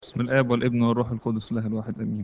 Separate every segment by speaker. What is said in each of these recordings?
Speaker 1: بسم الآب والابن والروح القدس الله الواحد آمين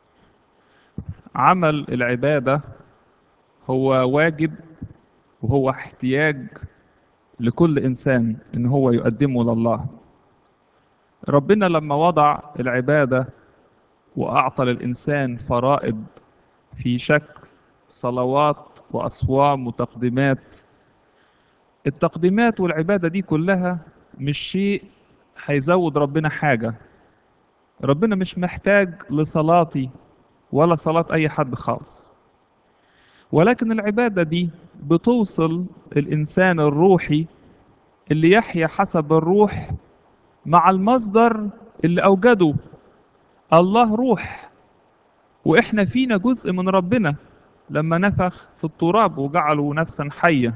Speaker 1: عمل العبادة هو واجب وهو احتياج لكل إنسان إن هو يقدمه لله ربنا لما وضع العبادة وأعطى للإنسان فرائض في شكل صلوات وأصوام وتقديمات التقديمات والعبادة دي كلها مش شيء هيزود ربنا حاجة ربنا مش محتاج لصلاتي ولا صلاة أي حد خالص ولكن العبادة دي بتوصل الإنسان الروحي اللي يحيا حسب الروح مع المصدر اللي أوجده الله روح وإحنا فينا جزء من ربنا لما نفخ في التراب وجعله نفسا حية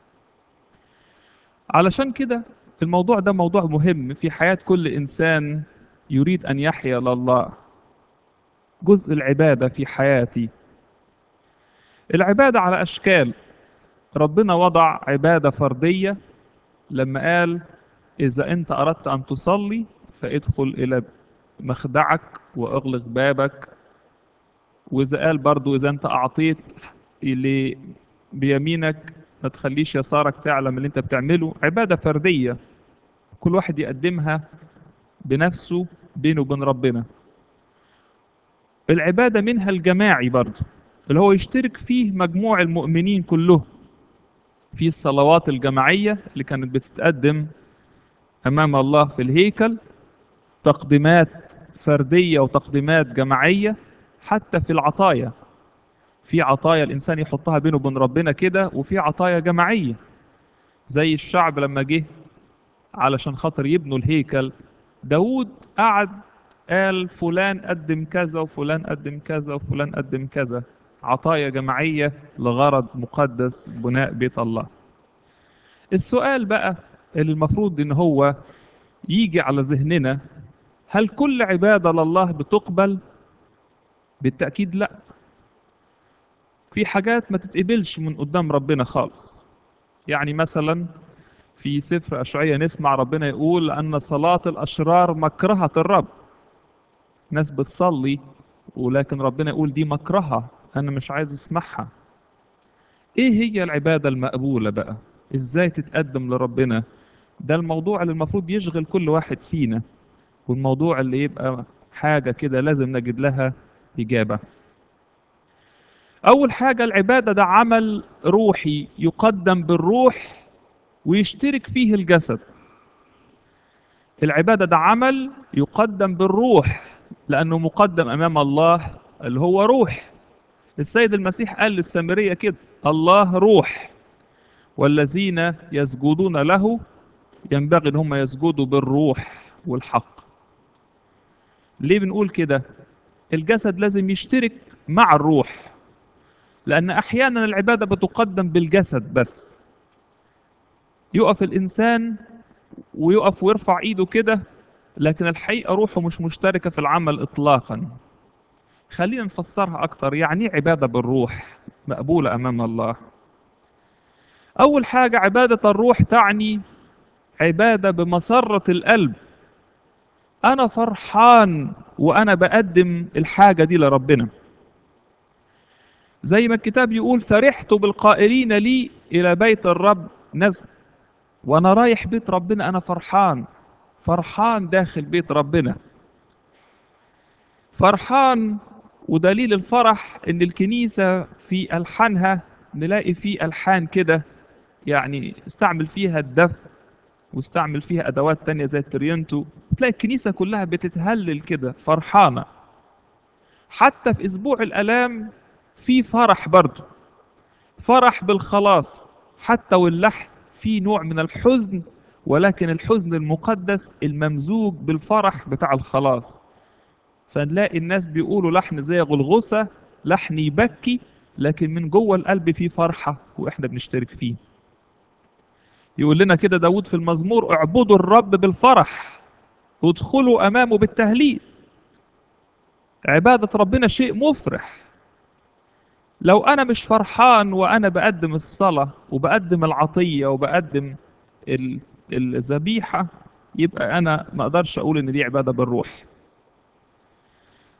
Speaker 1: علشان كده الموضوع ده موضوع مهم في حياة كل إنسان يريد أن يحيا لله جزء العبادة في حياتي العبادة على أشكال ربنا وضع عبادة فردية لما قال إذا أنت أردت أن تصلي فادخل إلى مخدعك وأغلق بابك وإذا قال برضو إذا أنت أعطيت اللي بيمينك ما تخليش يسارك تعلم اللي أنت بتعمله عبادة فردية كل واحد يقدمها بنفسه بينه وبين ربنا العبادة منها الجماعي برضه اللي هو يشترك فيه مجموع المؤمنين كلهم في الصلوات الجماعية اللي كانت بتتقدم أمام الله في الهيكل تقديمات فردية وتقديمات جماعية حتى في العطايا في عطايا الإنسان يحطها بينه وبين ربنا كده وفي عطايا جماعية زي الشعب لما جه علشان خاطر يبنوا الهيكل داود قعد قال فلان قدم كذا وفلان قدم كذا وفلان قدم كذا عطايا جماعية لغرض مقدس بناء بيت الله السؤال بقى اللي المفروض ان هو يجي على ذهننا هل كل عبادة لله بتقبل بالتأكيد لا في حاجات ما تتقبلش من قدام ربنا خالص يعني مثلا في سفر أشعية نسمع ربنا يقول أن صلاة الأشرار مكرهة الرب ناس بتصلي ولكن ربنا يقول دي مكرهة أنا مش عايز أسمعها إيه هي العبادة المقبولة بقى إزاي تتقدم لربنا ده الموضوع اللي المفروض يشغل كل واحد فينا والموضوع اللي يبقى حاجة كده لازم نجد لها إجابة أول حاجة العبادة ده عمل روحي يقدم بالروح ويشترك فيه الجسد العبادة ده عمل يقدم بالروح لأنه مقدم أمام الله اللي هو روح السيد المسيح قال للسامرية كده الله روح والذين يسجدون له ينبغي ان هم يسجدوا بالروح والحق ليه بنقول كده الجسد لازم يشترك مع الروح لأن أحيانا العبادة بتقدم بالجسد بس يقف الإنسان ويقف ويرفع إيده كده لكن الحقيقة روحه مش مشتركة في العمل إطلاقا خلينا نفسرها أكتر يعني عبادة بالروح مقبولة أمام الله أول حاجة عبادة الروح تعني عبادة بمسرة القلب أنا فرحان وأنا بقدم الحاجة دي لربنا زي ما الكتاب يقول فرحت بالقائلين لي إلى بيت الرب نزل وأنا رايح بيت ربنا أنا فرحان فرحان داخل بيت ربنا فرحان ودليل الفرح ان الكنيسة في ألحانها نلاقي في ألحان كده يعني استعمل فيها الدف واستعمل فيها أدوات تانية زي الترينتو تلاقي الكنيسة كلها بتتهلل كده فرحانة حتى في أسبوع الألام في فرح برضه فرح بالخلاص حتى واللحن في نوع من الحزن ولكن الحزن المقدس الممزوج بالفرح بتاع الخلاص فنلاقي الناس بيقولوا لحن زي غلغوسة لحن يبكي لكن من جوه القلب فيه فرحة واحنا بنشترك فيه يقول لنا كده داود في المزمور اعبدوا الرب بالفرح وادخلوا امامه بالتهليل عبادة ربنا شيء مفرح لو انا مش فرحان وانا بقدم الصلاة وبقدم العطية وبقدم الذبيحة يبقى انا ما اقدرش اقول ان دي عبادة بالروح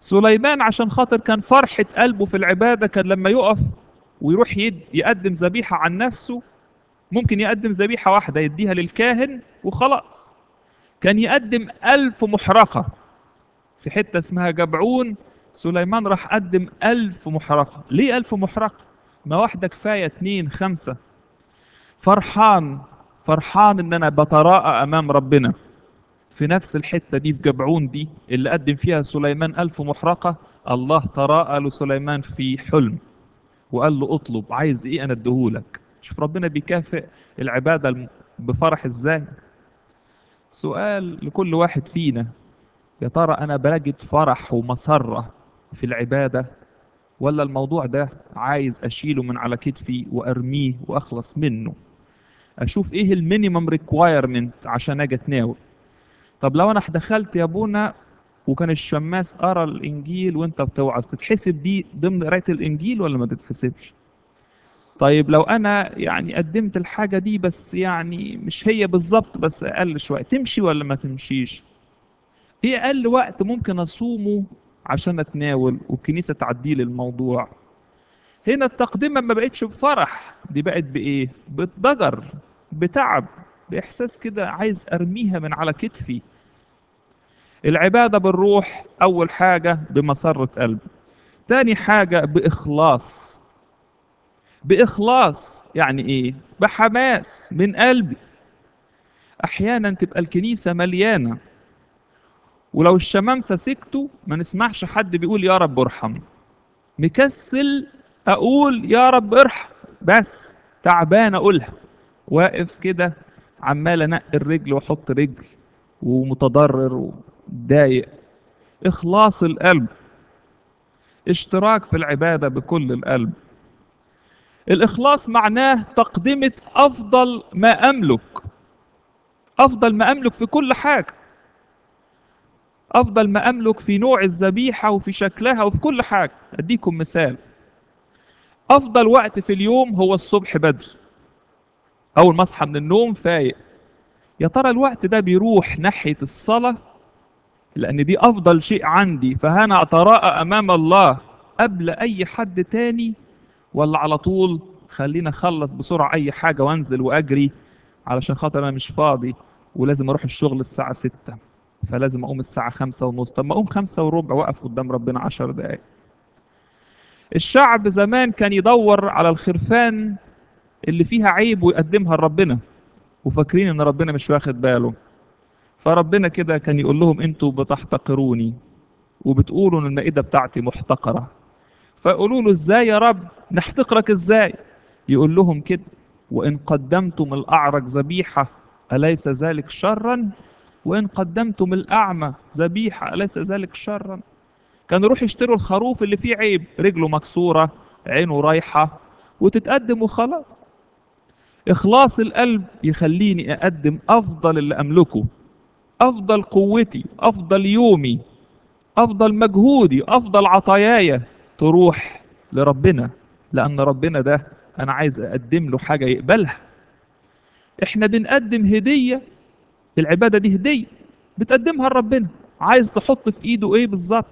Speaker 1: سليمان عشان خاطر كان فرحة قلبه في العبادة كان لما يقف ويروح يد يقدم ذبيحة عن نفسه ممكن يقدم ذبيحة واحدة يديها للكاهن وخلاص كان يقدم ألف محرقة في حتة اسمها جبعون سليمان راح قدم ألف محرقة ليه ألف محرقة ما واحدة كفاية اتنين خمسة فرحان فرحان ان انا بتراءى امام ربنا في نفس الحتة دي في جبعون دي اللي قدم فيها سليمان ألف محرقة الله تراءى لسليمان في حلم وقال له اطلب عايز ايه انا اديهولك شوف ربنا بيكافئ العبادة الم- بفرح ازاي سؤال لكل واحد فينا يا ترى انا بجد فرح ومسرة في العبادة ولا الموضوع ده عايز اشيله من على كتفي وارميه واخلص منه اشوف ايه المينيمم ريكوايرمنت عشان اجي اتناول طب لو انا دخلت يا ابونا وكان الشماس قرا الانجيل وانت بتوعظ تتحسب دي ضمن قرايه الانجيل ولا ما تتحسبش طيب لو انا يعني قدمت الحاجه دي بس يعني مش هي بالظبط بس اقل شويه تمشي ولا ما تمشيش ايه اقل وقت ممكن اصومه عشان اتناول والكنيسه تعدي لي الموضوع هنا التقدمه ما بقتش بفرح دي بقت بايه بضجر بتعب باحساس كده عايز ارميها من على كتفي العباده بالروح اول حاجه بمسره قلب تاني حاجه باخلاص باخلاص يعني ايه بحماس من قلبي احيانا تبقى الكنيسه مليانه ولو الشمامسه سكتوا ما نسمعش حد بيقول يا رب ارحم مكسل اقول يا رب ارحم بس تعبان اقولها واقف كده عمال انقي الرجل واحط رجل ومتضرر ومتضايق اخلاص القلب اشتراك في العباده بكل القلب الاخلاص معناه تقدمه افضل ما املك افضل ما املك في كل حاجه افضل ما املك في نوع الذبيحه وفي شكلها وفي كل حاجه اديكم مثال افضل وقت في اليوم هو الصبح بدري اول ما اصحى من النوم فايق يا ترى الوقت ده بيروح ناحيه الصلاه لان دي افضل شيء عندي فانا اتراءى امام الله قبل اي حد تاني ولا على طول خلينا اخلص بسرعه اي حاجه وانزل واجري علشان خاطر انا مش فاضي ولازم اروح الشغل الساعه 6 فلازم اقوم الساعه خمسة ونص طب ما اقوم خمسة وربع واقف قدام ربنا عشر دقايق الشعب زمان كان يدور على الخرفان اللي فيها عيب ويقدمها لربنا وفاكرين ان ربنا مش واخد باله فربنا كده كان يقول لهم انتوا بتحتقروني وبتقولوا ان المائده بتاعتي محتقره فيقولوا له ازاي يا رب نحتقرك ازاي يقول لهم كده وان قدمتم الاعرج ذبيحه اليس ذلك شرا وان قدمتم الاعمى ذبيحه اليس ذلك شرا كانوا يروحوا يشتروا الخروف اللي فيه عيب رجله مكسوره عينه رايحه وتتقدم وخلاص اخلاص القلب يخليني اقدم افضل اللي املكه افضل قوتي افضل يومي افضل مجهودي افضل عطاياي تروح لربنا لان ربنا ده انا عايز اقدم له حاجه يقبلها احنا بنقدم هديه العباده دي هديه بتقدمها لربنا عايز تحط في ايده ايه بالظبط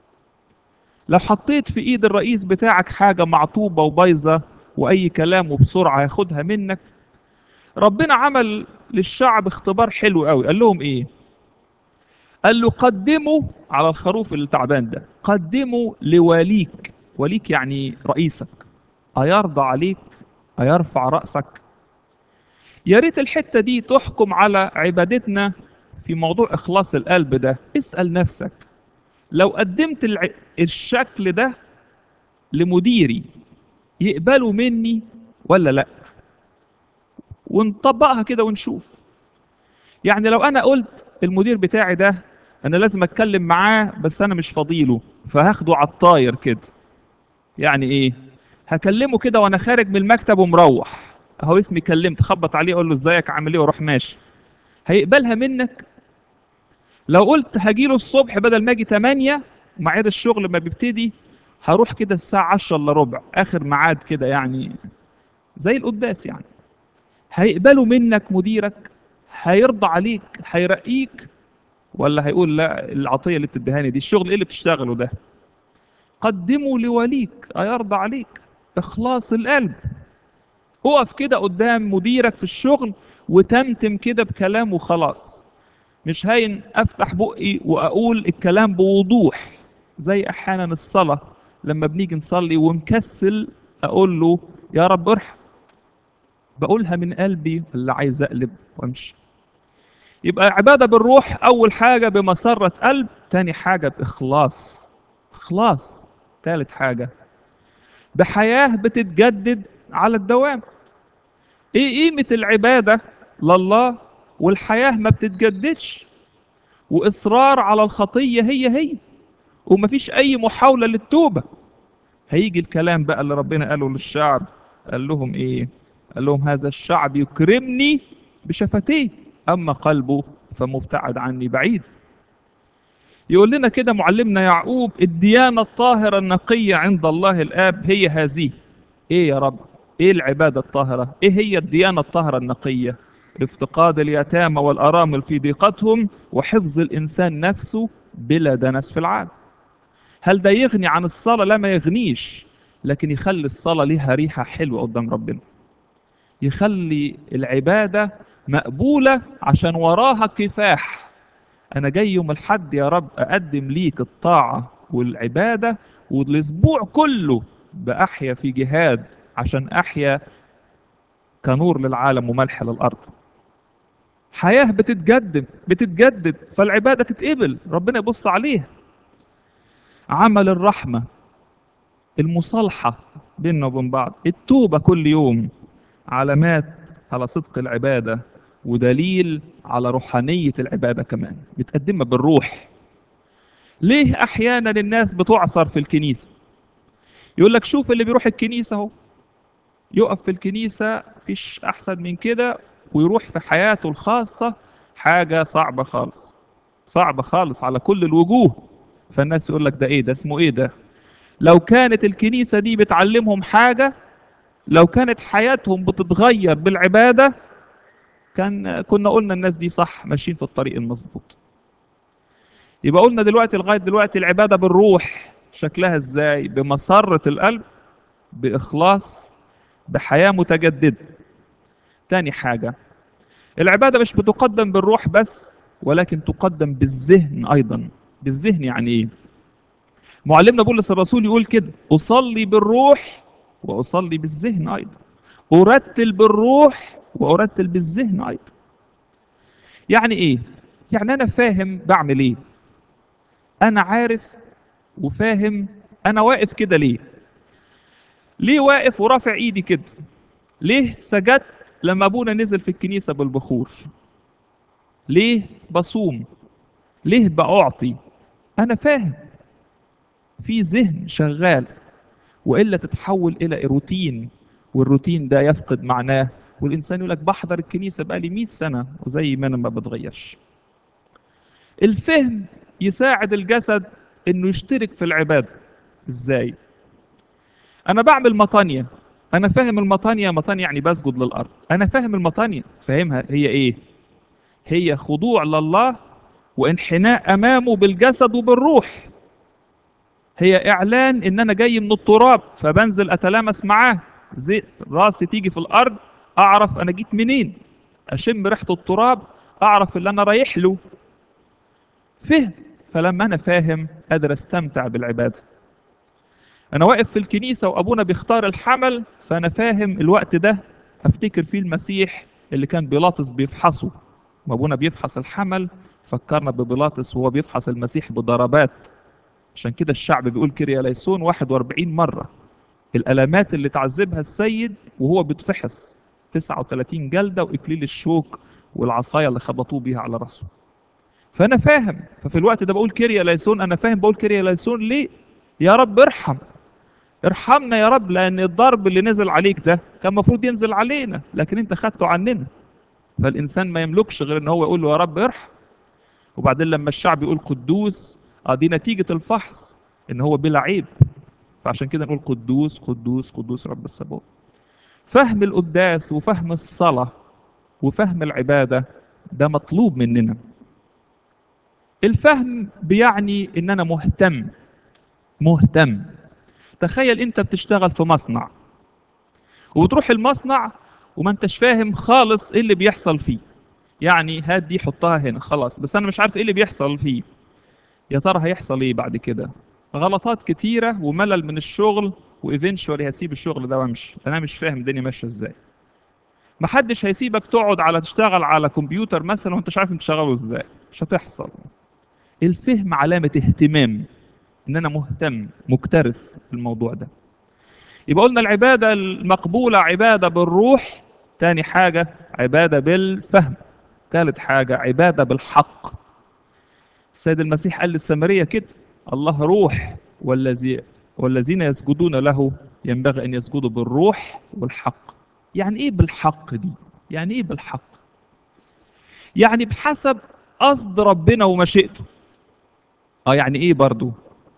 Speaker 1: لو حطيت في ايد الرئيس بتاعك حاجه معطوبه وبايظه واي كلام وبسرعه هياخدها منك ربنا عمل للشعب اختبار حلو قوي قال لهم ايه قال له قدموا على الخروف اللي تعبان ده قدموا لوليك وليك يعني رئيسك أيرضى عليك أيرفع رأسك يا ريت الحتة دي تحكم على عبادتنا في موضوع إخلاص القلب ده اسأل نفسك لو قدمت الع... الشكل ده لمديري يقبلوا مني ولا لا ونطبقها كده ونشوف يعني لو انا قلت المدير بتاعي ده انا لازم اتكلم معاه بس انا مش فاضيله فهاخده على الطاير كده يعني ايه هكلمه كده وانا خارج من المكتب ومروح اهو اسمي كلمت خبط عليه اقول له ازيك عامل ايه واروح ماشي هيقبلها منك لو قلت هجيله الصبح بدل ما اجي 8 ميعاد الشغل ما بيبتدي هروح كده الساعة 10 الا ربع اخر ميعاد كده يعني زي القداس يعني هيقبلوا منك مديرك هيرضى عليك هيرقيك ولا هيقول لا العطيه اللي بتديهاني دي الشغل ايه اللي بتشتغله ده قدموا لوليك ايرضى عليك اخلاص القلب اقف كده قدام مديرك في الشغل وتمتم كده بكلام وخلاص مش هين افتح بقي واقول الكلام بوضوح زي احيانا الصلاه لما بنيجي نصلي ومكسل اقول له يا رب ارحم بقولها من قلبي ولا عايز اقلب وامشي يبقى عباده بالروح اول حاجه بمسره قلب تاني حاجه باخلاص اخلاص ثالث حاجه بحياه بتتجدد على الدوام ايه قيمه العباده لله والحياه ما بتتجددش واصرار على الخطيه هي هي ومفيش اي محاوله للتوبه هيجي الكلام بقى اللي ربنا قاله للشعب قال لهم ايه قال لهم هذا الشعب يكرمني بشفتيه اما قلبه فمبتعد عني بعيد يقول لنا كده معلمنا يعقوب الديانه الطاهره النقيه عند الله الاب هي هذه ايه يا رب ايه العباده الطاهره ايه هي الديانه الطاهره النقيه افتقاد اليتامى والارامل في ضيقتهم وحفظ الانسان نفسه بلا دنس في العالم هل ده يغني عن الصلاه لا ما يغنيش لكن يخلي الصلاه ليها ريحه حلوه قدام ربنا يخلي العباده مقبوله عشان وراها كفاح انا جاي يوم الحد يا رب اقدم ليك الطاعه والعباده والاسبوع كله باحيا في جهاد عشان احيا كنور للعالم وملح للارض حياه بتتجدد بتتجدد فالعباده تتقبل ربنا يبص عليها عمل الرحمه المصالحه بيننا وبين بعض التوبه كل يوم علامات على صدق العباده ودليل على روحانيه العباده كمان بتقدمها بالروح ليه احيانا الناس بتعصر في الكنيسه يقول لك شوف اللي بيروح الكنيسه اهو يقف في الكنيسه فيش احسن من كده ويروح في حياته الخاصه حاجه صعبه خالص صعبه خالص على كل الوجوه فالناس يقول لك ده ايه ده اسمه ايه ده لو كانت الكنيسه دي بتعلمهم حاجه لو كانت حياتهم بتتغير بالعباده كان كنا قلنا الناس دي صح ماشيين في الطريق المظبوط يبقى قلنا دلوقتي لغايه دلوقتي العباده بالروح شكلها ازاي بمسره القلب باخلاص بحياه متجدده تاني حاجه العباده مش بتقدم بالروح بس ولكن تقدم بالذهن ايضا بالذهن يعني ايه معلمنا بولس الرسول يقول كده اصلي بالروح واصلي بالذهن ايضا ارتل بالروح وارتل بالذهن ايضا يعني ايه يعني انا فاهم بعمل ايه انا عارف وفاهم انا واقف كده ليه ليه واقف ورافع ايدي كده ليه سجدت لما ابونا نزل في الكنيسه بالبخور ليه بصوم ليه باعطي انا فاهم في ذهن شغال والا تتحول الى روتين والروتين ده يفقد معناه والانسان يقول لك بحضر الكنيسه بقالي 100 سنه وزي ما انا ما بتغيرش الفهم يساعد الجسد انه يشترك في العباده ازاي انا بعمل مطانيه انا فاهم المطانيه مطانيه يعني بسجد للارض انا فاهم المطانيه فاهمها هي ايه هي خضوع لله وانحناء امامه بالجسد وبالروح هي اعلان ان انا جاي من التراب فبنزل اتلامس معاه زي راسي تيجي في الارض اعرف انا جيت منين اشم ريحه التراب اعرف اللي انا رايح له فهم فلما انا فاهم قادر استمتع بالعباده انا واقف في الكنيسه وابونا بيختار الحمل فانا فاهم الوقت ده افتكر فيه المسيح اللي كان بيلاطس بيفحصه وابونا بيفحص الحمل فكرنا ببيلاطس وهو بيفحص المسيح بضربات عشان كده الشعب بيقول كيريا ليسون 41 مرة الألامات اللي تعذبها السيد وهو بيتفحص 39 جلدة وإكليل الشوك والعصاية اللي خبطوه بيها على راسه فأنا فاهم ففي الوقت ده بقول كيريا ليسون أنا فاهم بقول كيريا ليسون ليه يا رب ارحم ارحمنا يا رب لأن الضرب اللي نزل عليك ده كان المفروض ينزل علينا لكن أنت خدته عننا فالإنسان ما يملكش غير إن هو يقول له يا رب ارحم وبعدين لما الشعب يقول قدوس اه دي نتيجة الفحص ان هو بلا عيب فعشان كده نقول قدوس قدوس قدوس رب السبوت فهم القداس وفهم الصلاة وفهم العبادة ده مطلوب مننا الفهم بيعني ان انا مهتم مهتم تخيل انت بتشتغل في مصنع وبتروح المصنع وما انتش فاهم خالص ايه اللي بيحصل فيه يعني هات دي حطها هنا خلاص بس انا مش عارف ايه اللي بيحصل فيه يا ترى هيحصل ايه بعد كده غلطات كتيرة وملل من الشغل وايفينشولي هسيب الشغل ده وامشي انا مش فاهم الدنيا ماشيه ازاي محدش هيسيبك تقعد على تشتغل على كمبيوتر مثلا وانت مش عارف انت شغاله ازاي مش هتحصل الفهم علامة اهتمام ان انا مهتم مكترث في الموضوع ده يبقى قلنا العبادة المقبولة عبادة بالروح تاني حاجة عبادة بالفهم ثالث حاجة عبادة بالحق السيد المسيح قال للسامرية كده الله روح والذي والذين يسجدون له ينبغي أن يسجدوا بالروح والحق يعني إيه بالحق دي؟ يعني إيه بالحق؟ يعني بحسب قصد ربنا ومشيئته اه يعني ايه برضو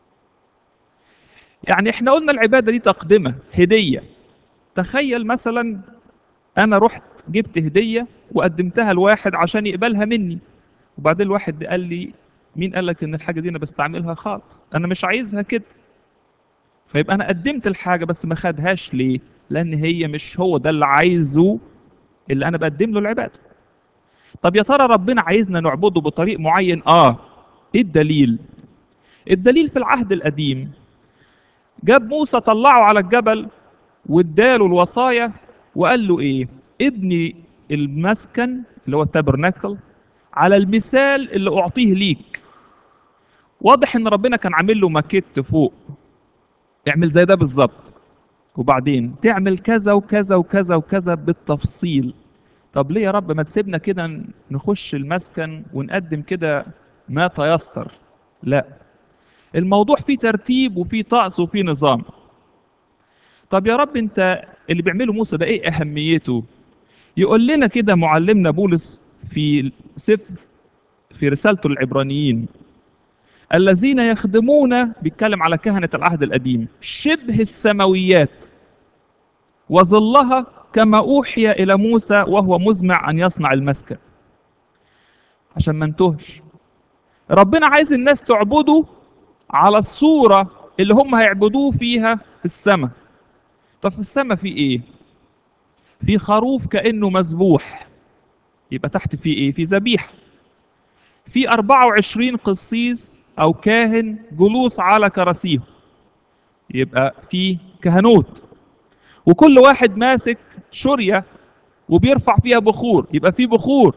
Speaker 1: يعني احنا قلنا العبادة دي تقدمة هدية تخيل مثلا انا رحت جبت هدية وقدمتها لواحد عشان يقبلها مني وبعدين الواحد قال لي مين قال لك ان الحاجة دي انا بستعملها خالص انا مش عايزها كده فيبقى انا قدمت الحاجة بس ما خدهاش ليه لان هي مش هو ده اللي عايزه اللي انا بقدم له العبادة طب يا ترى ربنا عايزنا نعبده بطريق معين اه ايه الدليل الدليل في العهد القديم جاب موسى طلعه على الجبل واداله الوصايا وقال له ايه ابني المسكن اللي هو التابرناكل على المثال اللي اعطيه ليك واضح ان ربنا كان عامل له ماكيت فوق اعمل زي ده بالظبط وبعدين تعمل كذا وكذا وكذا وكذا بالتفصيل طب ليه يا رب ما تسيبنا كده نخش المسكن ونقدم كده ما تيسر لا الموضوع فيه ترتيب وفيه طقس وفيه نظام طب يا رب انت اللي بيعمله موسى ده ايه اهميته يقول لنا كده معلمنا بولس في سفر في رسالته للعبرانيين الذين يخدمون بيتكلم على كهنة العهد القديم شبه السماويات وظلها كما أوحي إلى موسى وهو مزمع أن يصنع المسكن عشان ما انتهش ربنا عايز الناس تعبده على الصورة اللي هم هيعبدوه فيها في السماء طب في السماء في ايه في خروف كأنه مذبوح يبقى تحت في ايه في ذبيحة في 24 قسيس او كاهن جلوس على كراسيهم يبقى في كهنوت وكل واحد ماسك شرية وبيرفع فيها بخور يبقى في بخور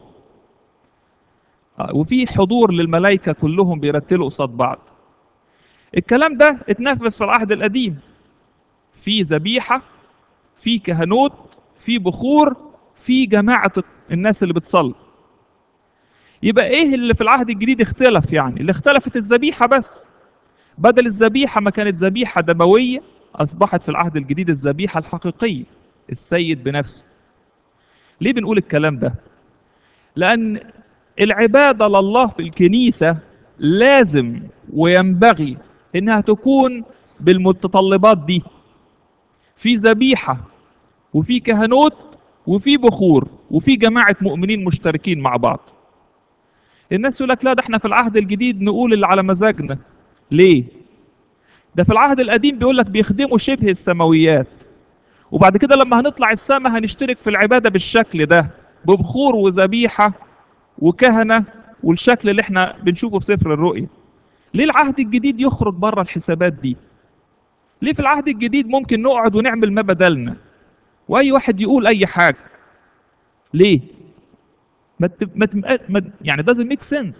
Speaker 1: وفي حضور للملائكة كلهم بيرتلوا قصاد بعض الكلام ده اتنفذ في العهد القديم في ذبيحة في كهنوت في بخور في جماعة الناس اللي بتصلي يبقى ايه اللي في العهد الجديد اختلف يعني اللي اختلفت الذبيحة بس بدل الذبيحة ما كانت ذبيحة دموية أصبحت في العهد الجديد الذبيحة الحقيقية السيد بنفسه ليه بنقول الكلام ده لأن العبادة لله في الكنيسة لازم وينبغي إنها تكون بالمتطلبات دي في ذبيحة وفي كهنوت وفي بخور وفي جماعة مؤمنين مشتركين مع بعض الناس يقول لك لا ده احنا في العهد الجديد نقول اللي على مزاجنا ليه ده في العهد القديم بيقول لك بيخدموا شبه السماويات وبعد كده لما هنطلع السماء هنشترك في العبادة بالشكل ده ببخور وذبيحة وكهنة والشكل اللي احنا بنشوفه في سفر الرؤيا ليه العهد الجديد يخرج بره الحسابات دي ليه في العهد الجديد ممكن نقعد ونعمل ما بدلنا واي واحد يقول اي حاجة ليه ما ما ما يعني doesn't make sense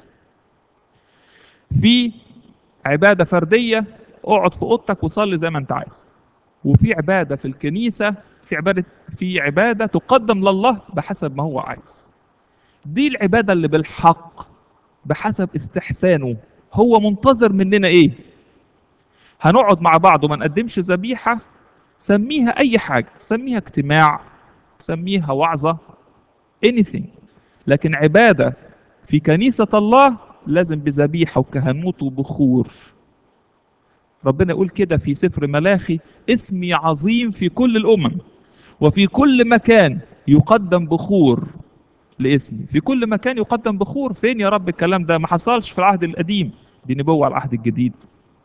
Speaker 1: في عبادة فردية اقعد في اوضتك وصلي زي ما انت عايز وفي عبادة في الكنيسة في عبادة في عبادة تقدم لله بحسب ما هو عايز دي العبادة اللي بالحق بحسب استحسانه هو منتظر مننا ايه هنقعد مع بعض وما نقدمش ذبيحة سميها اي حاجة سميها اجتماع سميها وعظة anything لكن عبادة في كنيسة الله لازم بذبيحة وكهنوت وبخور ربنا يقول كده في سفر ملاخي اسمي عظيم في كل الأمم وفي كل مكان يقدم بخور لاسمي في كل مكان يقدم بخور فين يا رب الكلام ده ما حصلش في العهد القديم دي نبوة على العهد الجديد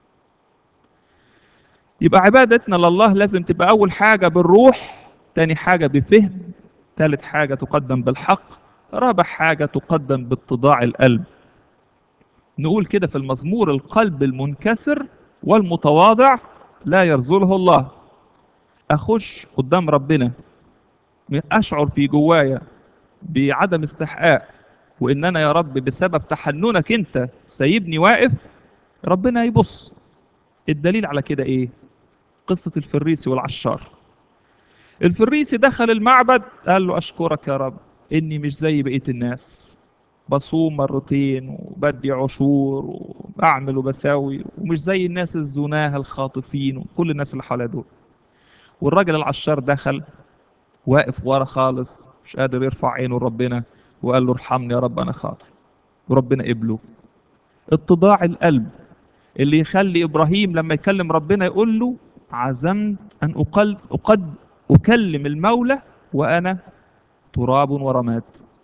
Speaker 1: يبقى عبادتنا لله لازم تبقى أول حاجة بالروح تاني حاجة بفهم ثالث حاجة تقدم بالحق رابع حاجة تقدم باتضاع القلب نقول كده في المزمور القلب المنكسر والمتواضع لا يرزله الله أخش قدام ربنا أشعر في جوايا بعدم استحقاق وإن أنا يا رب بسبب تحننك أنت سايبني واقف ربنا يبص الدليل على كده إيه؟ قصة الفريسي والعشار الفريسي دخل المعبد قال له أشكرك يا رب إني مش زي بقية الناس بصوم مرتين وبدي عشور وبعمل وبساوي ومش زي الناس الزناه الخاطفين وكل الناس اللي حواليا دول والراجل العشار دخل واقف ورا خالص مش قادر يرفع عينه لربنا وقال له ارحمني يا رب انا خاطئ وربنا قبله اتضاع القلب اللي يخلي ابراهيم لما يكلم ربنا يقول له عزمت ان اقل أقد اكلم المولى وانا تراب ورماد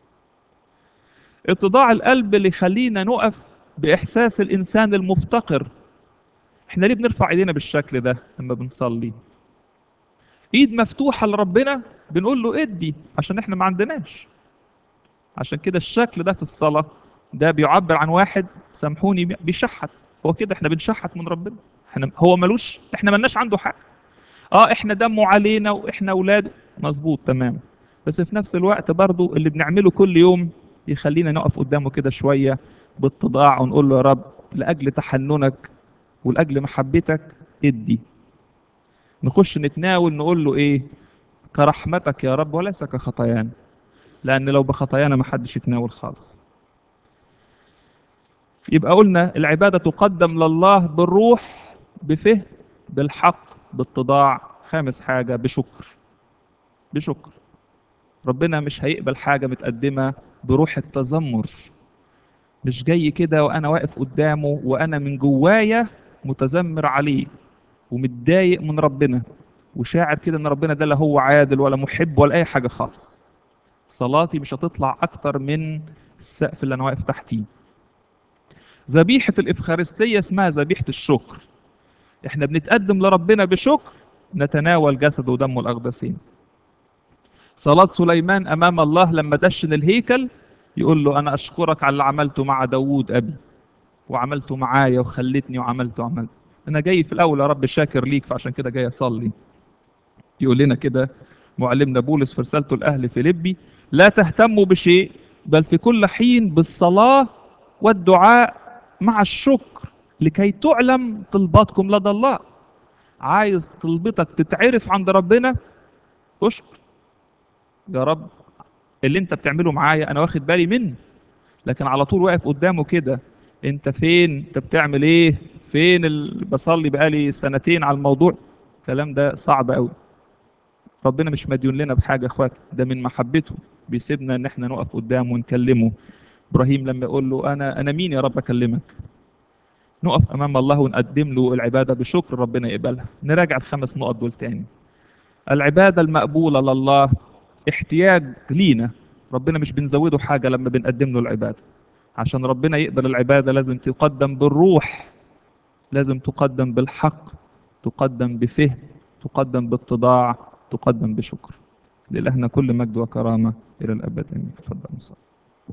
Speaker 1: اتضاع القلب اللي يخلينا نقف باحساس الانسان المفتقر احنا ليه بنرفع ايدينا بالشكل ده لما بنصلي ايد مفتوحه لربنا بنقول له ادي عشان احنا ما عندناش عشان كده الشكل ده في الصلاه ده بيعبر عن واحد سامحوني بيشحت هو كده احنا بنشحت من ربنا احنا هو ملوش احنا ملناش عنده حاجه اه احنا دمه علينا واحنا اولاده مظبوط تمام بس في نفس الوقت برضو اللي بنعمله كل يوم يخلينا نقف قدامه كده شويه باتضاع ونقول له يا رب لاجل تحننك ولاجل محبتك ادي نخش نتناول نقول له ايه كرحمتك يا رب وليس كخطايانا لان لو بخطايانا ما حدش يتناول خالص يبقى قلنا العباده تقدم لله بالروح بفهم بالحق باتضاع خامس حاجه بشكر بشكر ربنا مش هيقبل حاجه متقدمه بروح التذمر مش جاي كده وانا واقف قدامه وانا من جوايا متذمر عليه ومتضايق من ربنا وشاعر كده ان ربنا ده لا هو عادل ولا محب ولا اي حاجه خالص صلاتي مش هتطلع اكتر من السقف اللي انا واقف تحتيه ذبيحه الافخارستيه اسمها ذبيحه الشكر احنا بنتقدم لربنا بشكر نتناول جسده ودمه الاقدسين صلاة سليمان أمام الله لما دشن الهيكل يقول له أنا أشكرك على اللي عملته مع داوود أبي وعملته معايا وخلتني وعملت وعملت أنا جاي في الأول يا رب شاكر ليك فعشان كده جاي أصلي يقول لنا كده معلمنا بولس في رسالته الأهل فيليبي لا تهتموا بشيء بل في كل حين بالصلاة والدعاء مع الشكر لكي تعلم طلباتكم لدى الله عايز طلبتك تتعرف عند ربنا اشكر يا رب اللي انت بتعمله معايا انا واخد بالي منه لكن على طول واقف قدامه كده انت فين انت بتعمل ايه فين ال... بصلي بقالي سنتين على الموضوع الكلام ده صعب قوي ربنا مش مديون لنا بحاجه اخوات ده من محبته بيسيبنا ان احنا نقف قدامه ونكلمه ابراهيم لما يقول له انا انا مين يا رب اكلمك نقف امام الله ونقدم له العباده بشكر ربنا يقبلها نراجع الخمس نقط دول تاني العباده المقبوله لله احتياج لينا ربنا مش بنزوده حاجه لما بنقدم له العباده عشان ربنا يقبل العباده لازم تقدم بالروح لازم تقدم بالحق تقدم بفهم تقدم باتضاع تقدم بشكر لإلهنا كل مجد وكرامه الى الابد امين تفضل مصر.